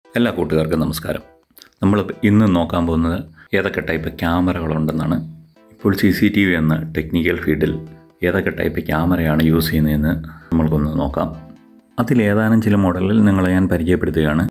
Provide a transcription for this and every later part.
എല്ലാ കൂട്ടുകാർക്കും നമസ്കാരം നമ്മൾ ഇന്ന് നോക്കാൻ പോകുന്നത് ഏതൊക്കെ ടൈപ്പ് ക്യാമറകളുണ്ടെന്നാണ് ഇപ്പോൾ സി സി ടി വി എന്ന ടെക്നിക്കൽ ഫീൽഡിൽ ഏതൊക്കെ ടൈപ്പ് ക്യാമറയാണ് യൂസ് ചെയ്യുന്നതെന്ന് നമ്മൾക്കൊന്ന് നോക്കാം അതിൽ ഏതാനും ചില മോഡലിൽ നിങ്ങളെ ഞാൻ പരിചയപ്പെടുത്തുകയാണ്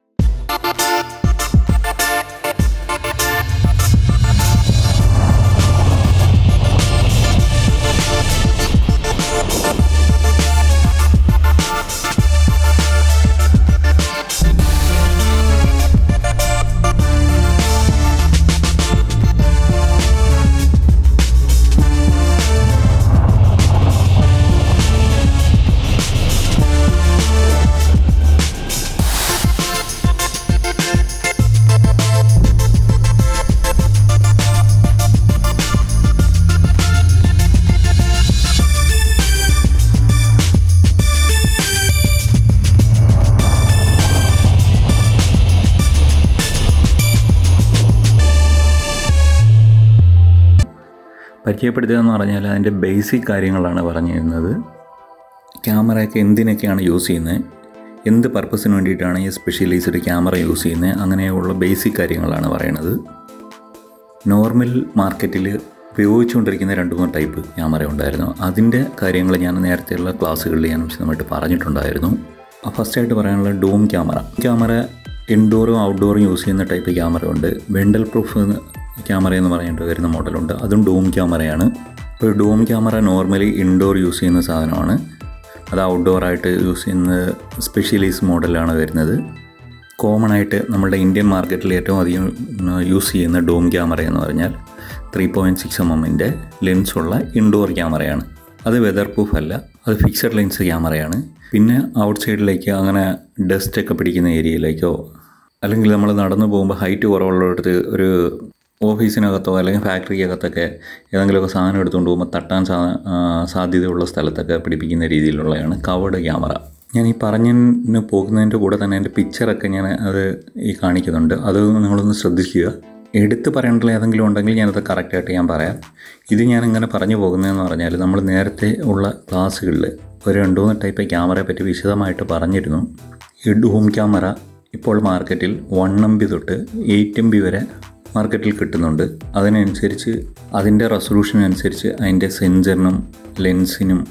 പരിചയപ്പെടുത്തുക എന്ന് പറഞ്ഞാൽ അതിൻ്റെ ബേസിക് കാര്യങ്ങളാണ് പറഞ്ഞു തരുന്നത് ക്യാമറയൊക്കെ എന്തിനൊക്കെയാണ് യൂസ് ചെയ്യുന്നത് എന്ത് പർപ്പസിന് വേണ്ടിയിട്ടാണ് ഈ സ്പെഷ്യലൈസ്ഡ് ക്യാമറ യൂസ് ചെയ്യുന്നത് അങ്ങനെയുള്ള ബേസിക് കാര്യങ്ങളാണ് പറയണത് നോർമൽ മാർക്കറ്റിൽ ഉപയോഗിച്ചുകൊണ്ടിരിക്കുന്ന രണ്ട് മൂന്ന് ടൈപ്പ് ക്യാമറ ഉണ്ടായിരുന്നു അതിൻ്റെ കാര്യങ്ങൾ ഞാൻ നേരത്തെയുള്ള ക്ലാസ്സുകളിൽ ഞാൻ വിശദമായിട്ട് പറഞ്ഞിട്ടുണ്ടായിരുന്നു ഫസ്റ്റായിട്ട് പറയാനുള്ള ഡൂം ക്യാമറ ക്യാമറ ഇൻഡോറും ഔട്ട്ഡോറും യൂസ് ചെയ്യുന്ന ടൈപ്പ് ക്യാമറ ഉണ്ട് വെണ്ടൽ പ്രൂഫ് ക്യാമറ എന്ന് പറഞ്ഞിട്ട് വരുന്ന മോഡലുണ്ട് അതും ഡൂം ക്യാമറയാണ് ഇപ്പോൾ dome camera normally indoor use ചെയ്യുന്ന സാധനമാണ് അത് ഔട്ട്ഡോർ ആയിട്ട് യൂസ് ചെയ്യുന്ന സ്പെഷ്യലൈസ് മോഡലാണ് വരുന്നത് കോമൺ ആയിട്ട് നമ്മുടെ ഇന്ത്യൻ മാർക്കറ്റിൽ ഏറ്റവും അധികം യൂസ് ചെയ്യുന്ന ഡോം ക്യാമറ എന്ന് പറഞ്ഞാൽ ത്രീ പോയിൻറ്റ് സിക്സ് എം എമ്മിൻ്റെ ലെൻസുള്ള ഇൻഡോർ ക്യാമറയാണ് അത് വെതർ പ്രൂഫ് അല്ല അത് ഫിക്സഡ് ലെൻസ് ക്യാമറയാണ് പിന്നെ ഔട്ട് സൈഡിലേക്ക് അങ്ങനെ ഡസ്റ്റ് ഒക്കെ പിടിക്കുന്ന ഏരിയയിലേക്കോ അല്ലെങ്കിൽ നമ്മൾ നടന്നു പോകുമ്പോൾ ഹൈറ്റ് കുറവുള്ളിടത്ത് ഒരു ഓഫീസിനകത്തോ അല്ലെങ്കിൽ ഫാക്ടറിക്കകത്തൊക്കെ ഏതെങ്കിലുമൊക്കെ സാധനം എടുത്തുകൊണ്ട് പോകുമ്പോൾ തട്ടാൻ സാ സാധ്യതയുള്ള സ്ഥലത്തൊക്കെ പിടിപ്പിക്കുന്ന രീതിയിലുള്ളതാണ് കവേഡ് ക്യാമറ ഞാൻ ഈ പറഞ്ഞതിന് പോകുന്നതിൻ്റെ കൂടെ തന്നെ എൻ്റെ പിക്ചറൊക്കെ ഞാൻ അത് ഈ കാണിക്കുന്നുണ്ട് അത് നിങ്ങളൊന്ന് ശ്രദ്ധിക്കുക എടുത്ത് പറയേണ്ടത് ഏതെങ്കിലും ഉണ്ടെങ്കിൽ ഞാനത് കറക്റ്റായിട്ട് ഞാൻ പറയാം ഇത് ഞാൻ ഇങ്ങനെ പറഞ്ഞു പോകുന്നതെന്ന് പറഞ്ഞാൽ നമ്മൾ നേരത്തെ ഉള്ള ക്ലാസ്സുകളിൽ ഒരു രണ്ട് മൂന്ന് ടൈപ്പ് ക്യാമറയെ പറ്റി വിശദമായിട്ട് പറഞ്ഞിരുന്നു ഈ ഡൂം ക്യാമറ ഇപ്പോൾ മാർക്കറ്റിൽ വൺ എം ബി തൊട്ട് എയ്റ്റ് എം ബി വരെ മാർക്കറ്റിൽ കിട്ടുന്നുണ്ട് അതിനനുസരിച്ച് അതിൻ്റെ റെസൊല്യൂഷനനുസരിച്ച് അതിൻ്റെ സെൻസറിനും ലെൻസിനും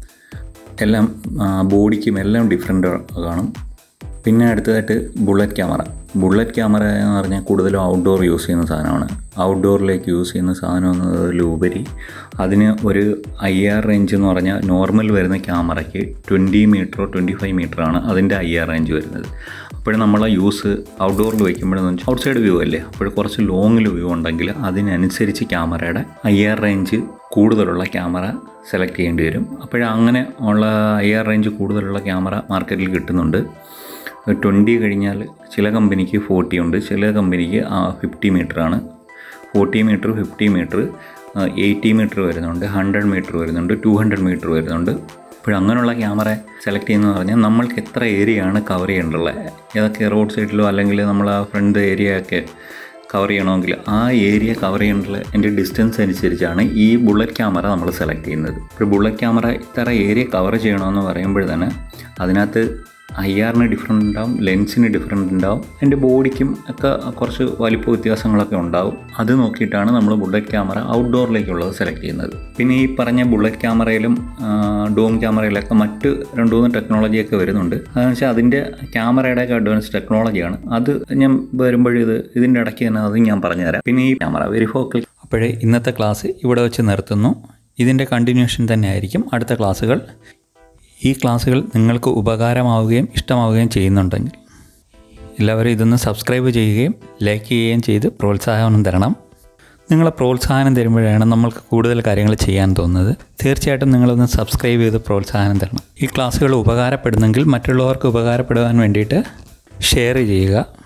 എല്ലാം ബോഡിക്കും എല്ലാം ഡിഫറെൻ്റ് കാണും പിന്നെ അടുത്തതായിട്ട് ബുള്ളറ്റ് ക്യാമറ ബുള്ളറ്റ് ക്യാമറ എന്ന് പറഞ്ഞാൽ കൂടുതലും ഔട്ട്ഡോർ യൂസ് ചെയ്യുന്ന സാധനമാണ് ഔട്ട്ഡോറിലേക്ക് യൂസ് ചെയ്യുന്ന സാധനം എന്നതിലുപരി അതിന് ഒരു ഐ ആർ റേഞ്ച് എന്ന് പറഞ്ഞാൽ നോർമൽ വരുന്ന ക്യാമറയ്ക്ക് ട്വൻറ്റി മീറ്ററോ ട്വൻറ്റി ഫൈവ് മീറ്ററാണ് അതിൻ്റെ ഐ ആർ റേഞ്ച് വരുന്നത് അപ്പോൾ നമ്മൾ യൂസ് ഔട്ട്ഡോറിൽ വയ്ക്കുമ്പോഴെന്ന് വെച്ചാൽ ഔട്ട് സൈഡ് വ്യൂ അല്ലേ അപ്പോൾ കുറച്ച് ലോങ്ങിൽ വ്യൂ ഉണ്ടെങ്കിൽ അതിനനുസരിച്ച് ക്യാമറയുടെ ഐ ആർ റേഞ്ച് കൂടുതലുള്ള ക്യാമറ സെലക്ട് ചെയ്യേണ്ടി വരും അപ്പോൾ അങ്ങനെ ഉള്ള ഐ ആർ റേഞ്ച് കൂടുതലുള്ള ക്യാമറ മാർക്കറ്റിൽ കിട്ടുന്നുണ്ട് ട്വൻറ്റി കഴിഞ്ഞാൽ ചില കമ്പനിക്ക് ഫോർട്ടി ഉണ്ട് ചില കമ്പനിക്ക് ഫിഫ്റ്റി മീറ്ററാണ് forty metre fifty metre eighty metre വരുന്നുണ്ട് ഹൺഡ്രഡ് മീറ്റർ വരുന്നുണ്ട് ടു ഹൺഡ്രഡ് മീറ്റർ വരുന്നുണ്ട് അപ്പോൾ അങ്ങനെയുള്ള ക്യാമറ സെലക്ട് ചെയ്യുന്നതെന്ന് പറഞ്ഞാൽ നമ്മൾക്ക് എത്ര ഏരിയയാണ് കവർ ചെയ്യേണ്ടത് ഏതൊക്കെ റോഡ് സൈഡിലോ അല്ലെങ്കിൽ നമ്മൾ ആ ഫ്രണ്ട് ഏരിയ ഒക്കെ കവർ ചെയ്യണമെങ്കിൽ ആ ഏരിയ കവർ ചെയ്യേണ്ട എൻ്റെ ഡിസ്റ്റൻസ് അനുസരിച്ചാണ് ഈ ബുള്ളറ്റ് ക്യാമറ നമ്മൾ സെലക്ട് ചെയ്യുന്നത് ഇപ്പോൾ ബുള്ളറ്റ് ക്യാമറ ഇത്ര ഏരിയ കവർ ചെയ്യണമെന്ന് പറയുമ്പോൾ തന്നെ അതിനകത്ത് ഐ ആറിന് ഡിഫറെൻ്റ് ഉണ്ടാവും ലെൻസിന് ഡിഫറെൻ്റ് ഉണ്ടാവും അതിൻ്റെ ബോഡിക്കും ഒക്കെ കുറച്ച് വലിപ്പ വ്യത്യാസങ്ങളൊക്കെ ഉണ്ടാവും അത് നോക്കിയിട്ടാണ് നമ്മൾ ബുള്ളറ്റ് ക്യാമറ ഔട്ട്ഡോറിലേക്കുള്ളത് സെലക്ട് ചെയ്യുന്നത് പിന്നെ ഈ പറഞ്ഞ ബുള്ളറ്റ് ക്യാമറയിലും ഡോം ക്യാമറയിലൊക്കെ മറ്റ് രണ്ട് മൂന്ന് ടെക്നോളജിയൊക്കെ വരുന്നുണ്ട് അതെന്ന് വെച്ചാൽ അതിൻ്റെ ക്യാമറയുടെയൊക്കെ അഡ്വാൻസ് ടെക്നോളജിയാണ് അത് ഞാൻ വരുമ്പോഴിത് ഇതിൻ്റെ ഇടയ്ക്ക് തന്നെ അത് ഞാൻ പറഞ്ഞുതരാം പിന്നെ ഈ ക്യാമറ വെരി ഫോക്കൽ അപ്പോഴേ ഇന്നത്തെ ക്ലാസ് ഇവിടെ വെച്ച് നിർത്തുന്നു ഇതിൻ്റെ കണ്ടിന്യൂഷൻ തന്നെ ആയിരിക്കും അടുത്ത ക്ലാസ്സുകൾ ഈ ക്ലാസ്സുകൾ നിങ്ങൾക്ക് ഉപകാരമാവുകയും ഇഷ്ടമാവുകയും ചെയ്യുന്നുണ്ടെങ്കിൽ എല്ലാവരും ഇതൊന്ന് സബ്സ്ക്രൈബ് ചെയ്യുകയും ലൈക്ക് ചെയ്യുകയും ചെയ്ത് പ്രോത്സാഹനം തരണം നിങ്ങളെ പ്രോത്സാഹനം തരുമ്പോഴാണ് നമ്മൾക്ക് കൂടുതൽ കാര്യങ്ങൾ ചെയ്യാൻ തോന്നുന്നത് തീർച്ചയായിട്ടും നിങ്ങളൊന്ന് സബ്സ്ക്രൈബ് ചെയ്ത് പ്രോത്സാഹനം തരണം ഈ ക്ലാസ്സുകൾ ഉപകാരപ്പെടുന്നെങ്കിൽ മറ്റുള്ളവർക്ക് ഉപകാരപ്പെടുവാൻ വേണ്ടിയിട്ട് ഷെയർ ചെയ്യുക